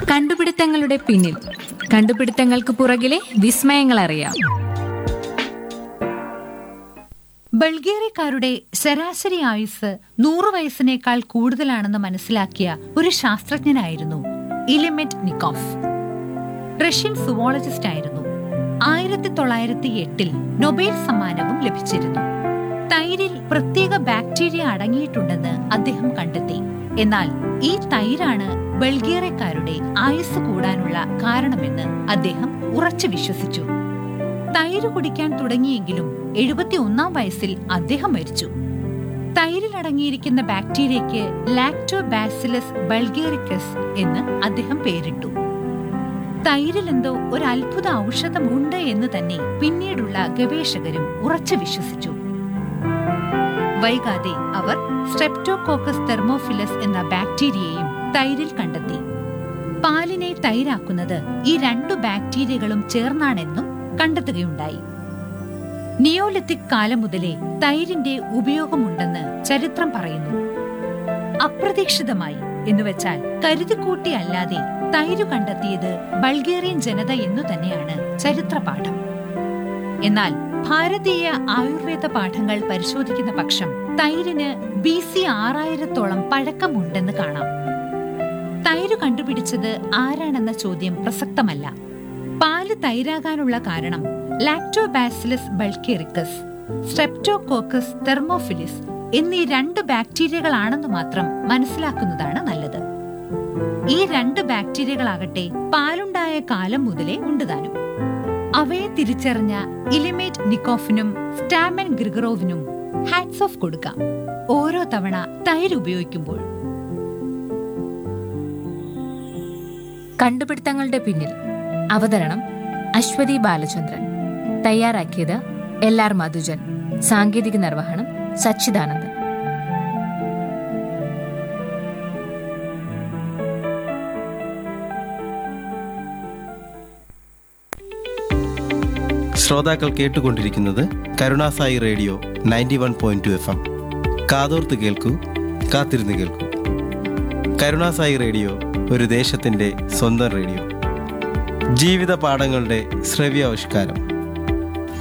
കണ്ടുപിടുത്തങ്ങളുടെ പിന്നിൽ കണ്ടുപിടുത്തങ്ങൾക്ക് പുറകിലെ വിസ്മയങ്ങൾ അറിയാം ബൾഗേറിയക്കാരുടെ ശരാശരി ആയുസ് നൂറ് വയസ്സിനേക്കാൾ കൂടുതലാണെന്ന് മനസ്സിലാക്കിയ ഒരു ശാസ്ത്രജ്ഞനായിരുന്നു ഇലിമെറ്റ് നിക്കോഫ് റഷ്യൻ സുവോളജിസ്റ്റ് ആയിരുന്നു ആയിരത്തി തൊള്ളായിരത്തി എട്ടിൽ നൊബേൽ സമ്മാനവും ലഭിച്ചിരുന്നു തൈരിൽ പ്രത്യേക ബാക്ടീരിയ അടങ്ങിയിട്ടുണ്ടെന്ന് അദ്ദേഹം കണ്ടെത്തി എന്നാൽ ഈ തൈരാണ് ബൾഗേറിയക്കാരുടെ ആയുസ് കൂടാനുള്ള കാരണമെന്ന് അദ്ദേഹം ഉറച്ചു വിശ്വസിച്ചു തൈര് കുടിക്കാൻ തുടങ്ങിയെങ്കിലും എഴുപത്തിയൊന്നാം വയസ്സിൽ അദ്ദേഹം മരിച്ചു തൈരിൽ അടങ്ങിയിരിക്കുന്ന ബാക്ടീരിയയ്ക്ക് ലാക്ടോബാസിലസ് ബൾഗേറിക്കസ് എന്ന് അദ്ദേഹം പേരിട്ടു തൈരിൽ എന്തോ ഒരു അത്ഭുത ഔഷധമുണ്ട് എന്ന് തന്നെ പിന്നീടുള്ള ഗവേഷകരും ഉറച്ചു വിശ്വസിച്ചു വൈകാതെ അവർ സ്ട്രെപ്റ്റോകോക്കസ് തെർമോഫിലസ് എന്ന ബാക്ടീരിയയും തൈരിൽ കണ്ടെത്തി പാലിനെ തൈരാക്കുന്നത് ഈ രണ്ടു ബാക്ടീരിയകളും ചേർന്നാണെന്നും കണ്ടെത്തുകയുണ്ടായി നിയോലിത്തിക് കാലം മുതലേ തൈരിന്റെ ഉപയോഗമുണ്ടെന്ന് ചരിത്രം പറയുന്നു അപ്രതീക്ഷിതമായി എന്നുവെച്ചാൽ കരുതിക്കൂട്ടി അല്ലാതെ തൈരു കണ്ടെത്തിയത് ബൾഗേറിയൻ ജനത എന്നു തന്നെയാണ് ചരിത്രപാഠം എന്നാൽ ഭാരതീയ ആയുർവേദ പാഠങ്ങൾ പരിശോധിക്കുന്ന പക്ഷം തൈരിന് ബി സി ആറായിരത്തോളം പഴക്കമുണ്ടെന്ന് കാണാം തൈര് കണ്ടുപിടിച്ചത് ആരാണെന്ന ചോദ്യം പ്രസക്തമല്ല പാല് തൈരാകാനുള്ള കാരണം ലാക്ടോബാസിലസ് ബൾക്കേറിക്കസ് സ്ട്രെപ്റ്റോകോക്കസ് തെർമോഫിലിസ് എന്നീ രണ്ട് ബാക്ടീരിയകളാണെന്ന് മാത്രം മനസ്സിലാക്കുന്നതാണ് നല്ലത് ഈ രണ്ട് ബാക്ടീരിയകളാകട്ടെ പാലുണ്ടായ കാലം മുതലേ ഉണ്ടുതാനും അവയെ തിരിച്ചറിഞ്ഞ ഇലിമേറ്റ് നിക്കോഫിനും സ്റ്റാമൻ ഗ്രിഗറോവിനും ഹാറ്റ്സ് ഓഫ് കൊടുക്കാം ഓരോ തവണ തൈര് ഉപയോഗിക്കുമ്പോൾ കണ്ടുപിടുത്തങ്ങളുടെ പിന്നിൽ അവതരണം അശ്വതി ബാലചന്ദ്രൻ തയ്യാറാക്കിയത് എൽ ആർ മധുജൻ സാങ്കേതിക നിർവഹണം സച്ചിദാനന്ദൻ ശ്രോതാക്കൾ കേട്ടുകൊണ്ടിരിക്കുന്നത് കരുണാസായി radio ninety one point two F M കാതോർത്ത് കേൾക്കൂ കാത്തിരുന്ന് കേൾക്കൂ കരുണാസായി റേഡിയോ ഒരു ദേശത്തിൻ്റെ സ്വന്തം റേഡിയോ ജീവിത പാഠങ്ങളുടെ ശ്രവ്യാവിഷ്കാരം